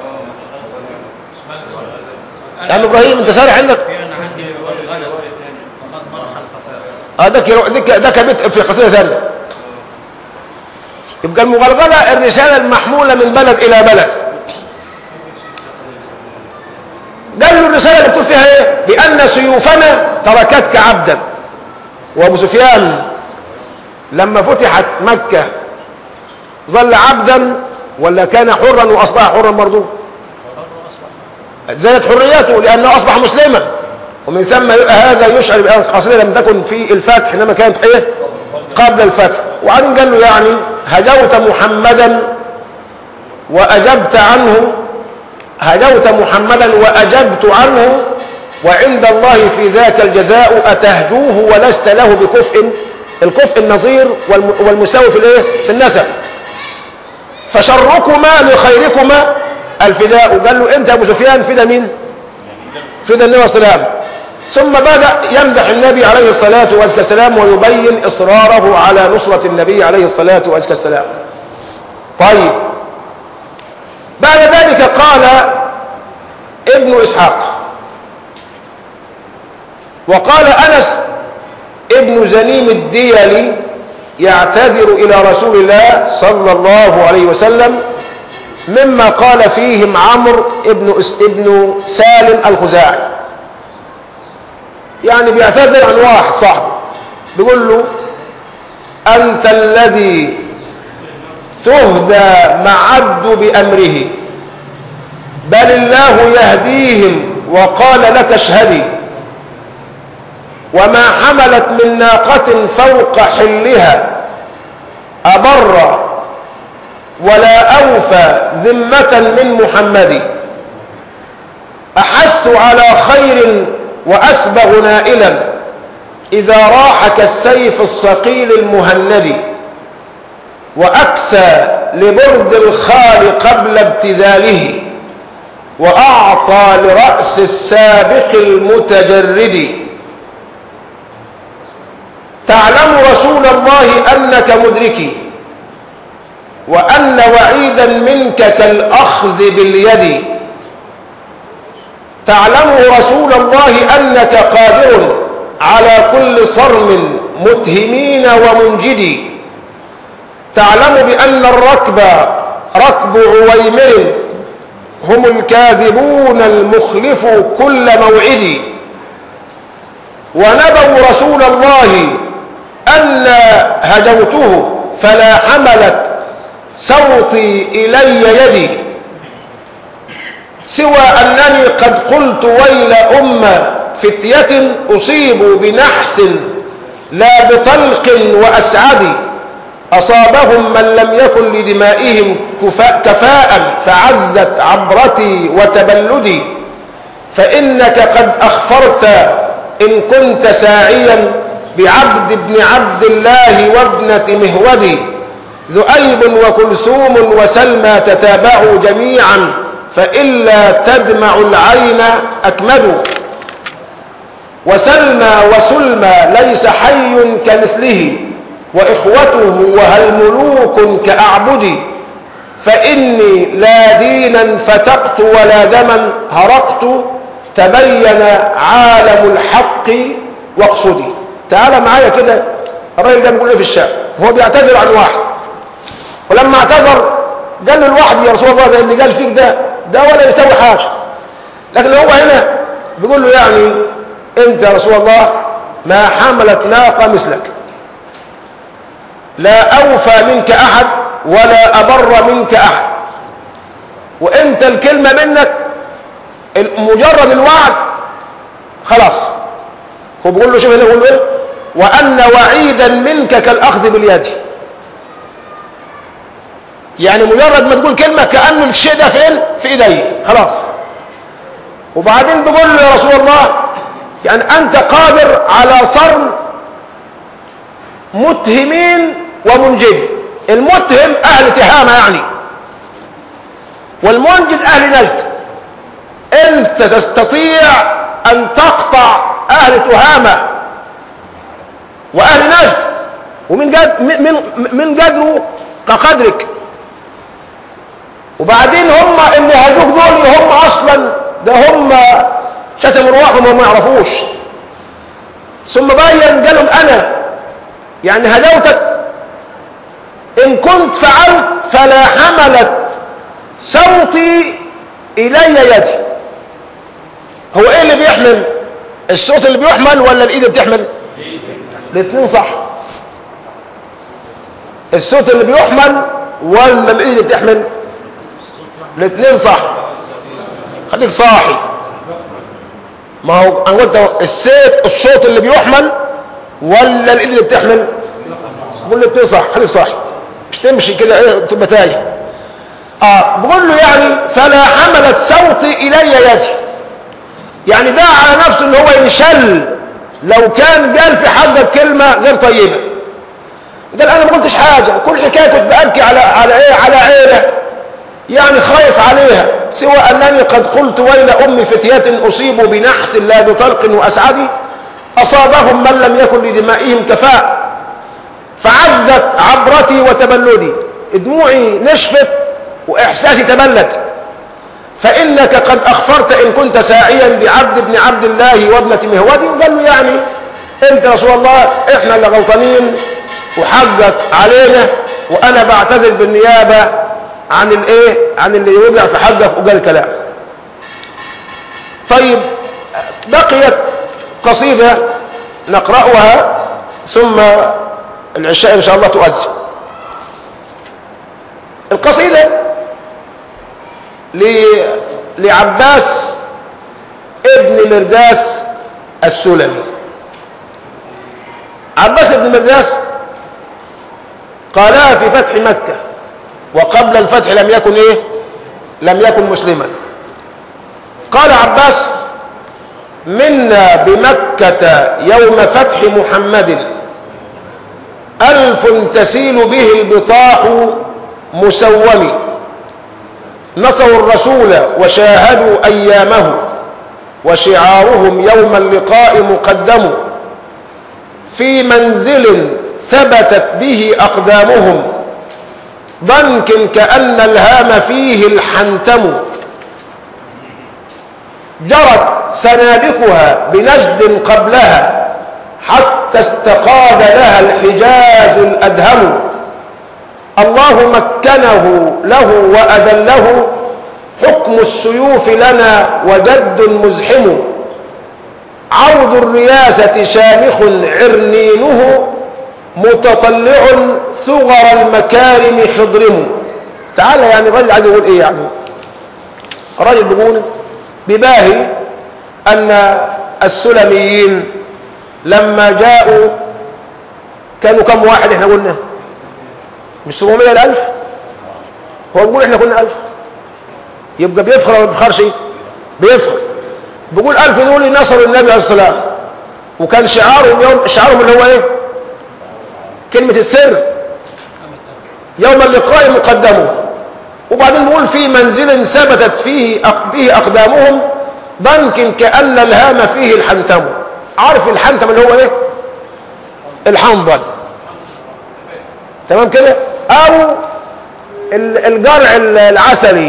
يا عم ابراهيم انت سارح عندك
كان عندي غلط فقد مرح الخفاء
اه ده كيلو- ده ك- ده كبت في قصيده ثانيه يبقى المغلغله الرساله المحموله من بلد الى بلد قال له الرساله اللي بتقول فيها ايه بان سيوفنا تركتك عبدا وابو سفيان لما فتحت مكه ظل عبدا ولا كان حرا واصبح حرا برضه زادت حريته لانه اصبح مسلما ومن ثم هذا يشعر بان القصيده لم تكن في الفتح انما كانت ايه قبل الفتح وبعدين قال له يعني هجوت محمدا واجبت عنه هجوت محمدا واجبت عنه وعند الله في ذاك الجزاء اتهجوه ولست له بكفء الكفء النظير والم- والمساوي في الايه في النسب فشركما لخيركما الفداء قال له انت يا ابو سفيان فدا مين فدا النبي صلى الله عليه وسلم ثم بدا يمدح النبي عليه الصلاه والسلام ويبين اصراره على نصره النبي عليه الصلاه والسلام طيب بعد ذلك قال ابن اسحاق وقال انس ابن زنيم الديلي يعتذر الى رسول الله صلى الله عليه وسلم مما قال فيهم عمرو ابن أس- ابن سالم الخزاعي يعني بيعتذر عن واحد صاحبه بيقول له انت الذي تهدى معد بامره بل الله يهديهم وقال لك اشهدي وما حملت من ناقة فوق حلها أبر ولا أوفى ذمة من محمد أحث على خير وأسبغ نائلا إذا راح كالسيف الصقيل المهند وأكسى لبرد الخال قبل ابتذاله وأعطى لرأس السابق المتجرد تعلم رسول الله أنك مدركي وأن وعيدا منك كالأخذ باليد تعلم رسول الله أنك قادر على كل صرم متهمين ومنجدي تعلم بأن الركب ركب عويمر هم الكاذبون المخلف كل موعد ونبوا رسول الله أن هدوته فلا حملت صوتي إلي يدي سوى أنني قد قلت ويل أم فتية أصيبوا بنحس لا بطلق وأسعد أصابهم من لم يكن لدمائهم كفاء, كفاء فعزت عبرتي وتبلدي فإنك قد أخفرت إن كنت ساعيا بعبد ابن عبد الله وابنة مهودي ذؤيب وكلثوم وسلمى تتابعوا جميعا فإلا تدمع العين أكمدوا وسلمى وسلمى ليس حي كمثله وإخوته وهل ملوك كأعبدي فإني لا دينا فتقت ولا دما هرقت تبين عالم الحق واقصدي تعال معايا كده الراجل ده بيقول ايه في الشعر هو بيعتذر عن واحد ولما اعتذر قال له الواحد يا رسول الله ده اللي قال فيك ده ده ولا يسوي حاجه لكن هو هنا بيقول له يعني انت يا رسول الله ما حملت ناقه مثلك لا اوفى منك احد ولا ابر منك احد وانت الكلمه منك مجرد الوعد خلاص هو بيقول له شوف هنا بيقول له ايه وان وعيدا منك كالاخذ باليد يعني مجرد ما تقول كلمه كانه الشيء ده فين في ايدي خلاص وبعدين بيقول له يا رسول الله يعني انت قادر على صرم متهمين ومنجدي المتهم اهل تهامه يعني والمنجد اهل نجد انت تستطيع ان تقطع اهل تهامه واهل نجد ومن جد من من قدره كقدرك وبعدين هم اللي هاجوك دول هم اصلا ده هم شتموا رواحهم وما يعرفوش ثم بين قالهم انا يعني هدوتك ان كنت فعلت فلا حملت صوتي الي يدي هو ايه اللي بيحمل الصوت اللي بيحمل ولا الايد اللي بتحمل الاثنين صح الصوت اللي بيحمل ولا الايد اللي بتحمل الاثنين صح خليك صاحي ما هو انا قلت الصوت الصوت اللي بيحمل ولا الايد اللي بتحمل بقول له الاثنين صح خليك صاحي مش تمشي كده ايه تبقى تايه اه بقول له يعني فلا حملت صوتي الي يدي يعني ده على نفسه ان هو ينشل لو كان قال في حقك كلمه غير طيبه قال انا ما قلتش حاجه كل حكايه كنت ببكي على على ايه على عيله يعني خايف عليها سوى انني قد قلت ويل ام فتيات اصيبوا بنحس لا بطلق واسعد اصابهم من لم يكن لدمائهم كفاء فعزت عبرتي وتبلدي دموعي نشفت واحساسي تبلد فانك قد اخفرت ان كنت ساعيا بعبد ابن عبد الله وابنه مهودي وقال له يعني انت رسول الله احنا اللي غلطانين وحقك علينا وانا بعتذر بالنيابه عن الايه عن اللي وقع في حقك وقال كلام طيب بقيت قصيده نقراها ثم العشاء ان شاء الله تؤذن القصيده لعباس ابن مرداس السلمي عباس ابن مرداس قالها في فتح مكة وقبل الفتح لم يكن ايه لم يكن مسلما قال عباس منا بمكة يوم فتح محمد ألف تسيل به البطاح مسوم نصروا الرسول وشاهدوا أيامه وشعارهم يوم اللقاء مقدم في منزل ثبتت به أقدامهم ضنك كأن الهام فيه الحنتم جرت سنابكها بنجد قبلها حتى استقاد لها الحجاز الأدهم الله مكنه له وأذله حكم السيوف لنا وجد مزحم عود الرياسة شامخ عرنينه متطلع ثغر المكارم خضرم تعالى يعني الراجل عايز يقول ايه يعني الراجل بيقول بباهي ان السلميين لما جاءوا كانوا كم واحد احنا قلنا مش 700 الالف هو بيقول احنا كنا الف يبقى بيفخر ولا ما بيفخرش بيفخر بيقول الف دول نصروا النبي عليه السلام وكان شعارهم يوم شعارهم اللي هو ايه كلمة السر يوم اللقاء مقدمه وبعدين بيقول في منزل ثبتت فيه أق- به أقدامهم ضنك كأن الهام فيه الحنتم عارف الحنتم اللي هو ايه الحنظل تمام كده او ال- الجرع ال- العسلي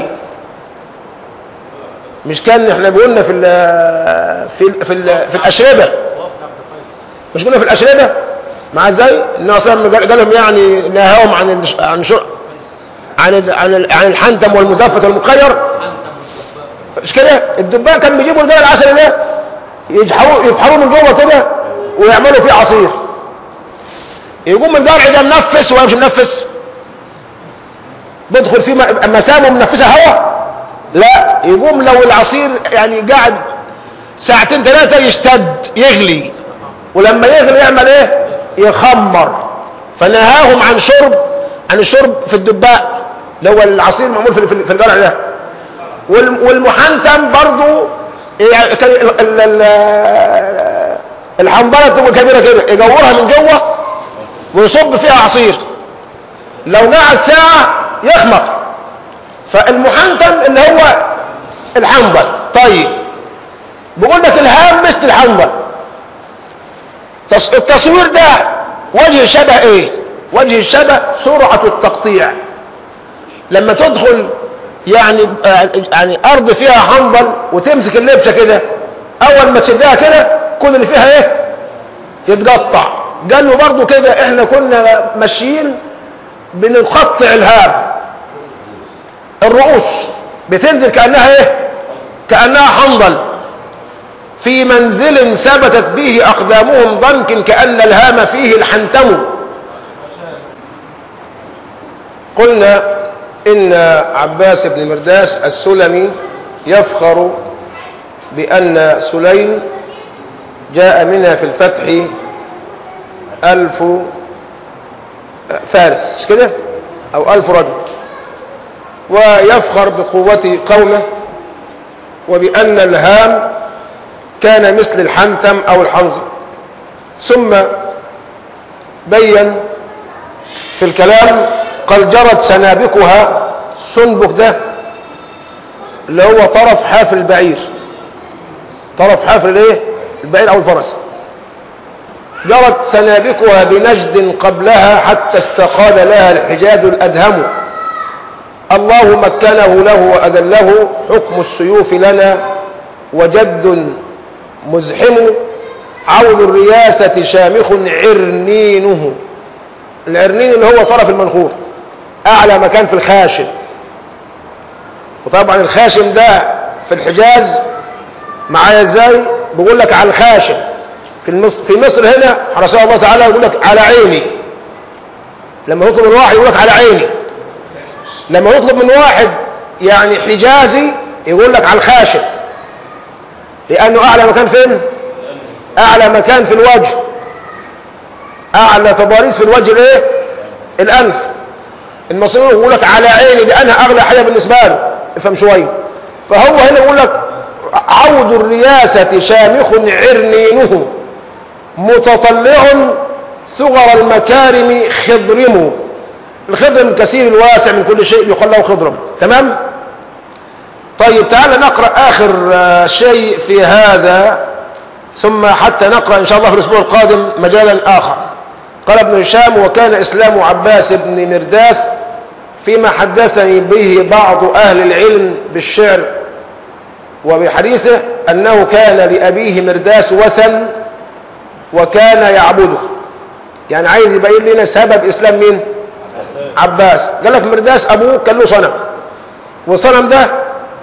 مش كان احنا قلنا في ال في ال في, ال في الاشربه مش قلنا في الاشربه مع ازاي النبي صلى الله عليه وسلم قال لهم يعني نهاهم عن الش- عن شر عن ال- عن ال- عن الحنتم والمزفت والمقير مش كده الدبان كان بيجيبوا الجرع العسلي ده يجحروا يفحروه من جوه كده ويعملوا فيه عصير يقوم الجرع ده منفس ولا مش منفس بيدخل فيه م- مسامه منفسه هواء لا يقوم لو العصير يعني قاعد ساعتين ثلاثه يشتد يغلي ولما يغلي يعمل ايه يخمر فنهاهم عن شرب عن الشرب في الدباء اللي هو العصير معمول في في- في الجرع ده والم- والمحنتم برضو يعني كان ال- ال- ال- الحنبله بتبقى كبيره كده يجورها من جوه ويصب فيها عصير لو قعد ساعه يخمر فالمحنتم اللي هو الحنبل طيب بقول لك الهام مثل الحنبل تص- التصوير ده وجه الشبه ايه وجه الشبه سرعه التقطيع لما تدخل يعني آه، يعني ارض فيها حنظل وتمسك اللبشه كده اول ما تشدها كده كل اللي فيها ايه يتقطع قال له برضو كده احنا كنا ماشيين بنقطع الهام الرؤوس بتنزل كانها ايه كانها حنظل في منزل ثبتت به اقدامهم ضنك كان الهام فيه الحنتم قلنا إن عباس بن مرداس السلمي يفخر بأن سليم جاء منها في الفتح ألف فارس مش كده أو ألف رجل ويفخر بقوة قومه وبأن الهام كان مثل الحنتم أو الحنظل ثم بين في الكلام قال جرت سنابكها سنبك ده اللي هو طرف حافل البعير طرف حافل الايه البعير او الفرس جرت سنابكها بنجد قبلها حتى استقال لها الحجاز الادهم الله مكنه له واذله حكم السيوف لنا وجد مزحم عود الرياسه شامخ عرنينه العرنين اللي هو طرف المنخور اعلى مكان في الخاشم وطبعا الخاشم ده في الحجاز معايا ازاي بيقول لك على الخاشم في مصر في مصر هنا حرسه الله تعالى يقول لك على عيني لما يطلب من واحد يقول لك على عيني لما يطلب من واحد يعني حجازي يقول لك على الخاشم لانه اعلى مكان فين اعلى مكان في الوجه اعلى تضاريس في الوجه الايه الانف المصريين يقول لك على عيني لانها اغلى حاجه بالنسبه له افهم شويه فهو هنا يقول لك عود الرياسه شامخ عرنينه متطلع ثغر المكارم خضرم الخضرم الكثير الواسع من كل شيء يقال له خضرم تمام طيب تعال نقرا اخر آه، شيء في هذا ثم حتى نقرا ان شاء الله في الاسبوع القادم مجالا اخر قال ابن هشام وكان اسلام عباس بن مرداس فيما حدثني به بعض اهل العلم بالشعر وبحديثه انه كان لابيه مرداس وثن وكان يعبده يعني عايز يبين لنا سبب اسلام مين عباس قال لك مرداس ابوه كان له صنم والصنم ده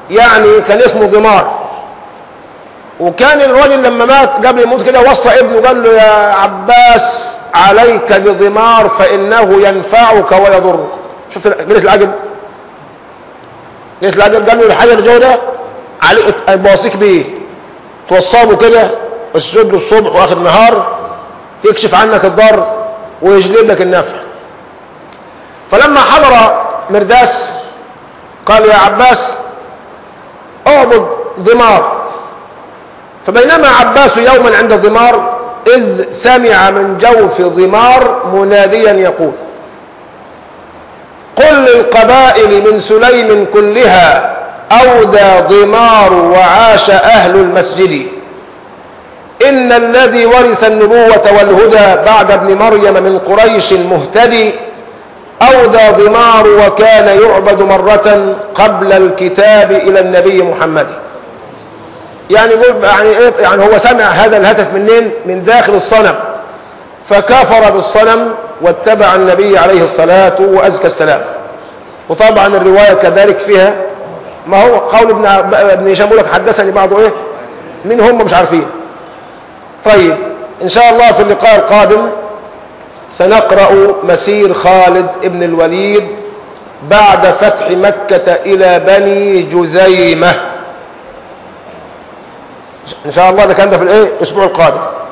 يعني كان اسمه ضمار وكان الراجل لما مات قبل يموت كده وصى ابنه قال له يا عباس عليك بضمار فإنه ينفعك ويضرك شفت قلة العجب قلة العجب قال له الحاجة اللي جوه ده عليك بوصيك بيه توصله كده السجود له الصبح واخر النهار يكشف عنك الضر ويجلب لك النفع فلما حضر مرداس قال يا عباس اعبد ضمار فبينما عباس يوما عند ضمار إذ سمع من جوف ضمار مناديا يقول قل للقبائل من سليم كلها أودى ضمار وعاش أهل المسجد إن الذي ورث النبوة والهدى بعد ابن مريم من قريش مهتدي أودى ضمار وكان يعبد مرة قبل الكتاب إلى النبي محمد يعني يقول يعني ايه يعني هو سمع هذا الهتف منين من داخل الصنم فكفر بالصنم واتبع النبي عليه الصلاة وأزكى السلام وطبعا الرواية كذلك فيها ما هو قول ابن ابن هشام يقول لك حدثني بعض ايه مين هم مش عارفين طيب ان شاء الله في اللقاء القادم سنقرأ مسير خالد ابن الوليد بعد فتح مكة إلى بني جذيمة إن شاء الله ده كان ده في الإيه الأسبوع القادم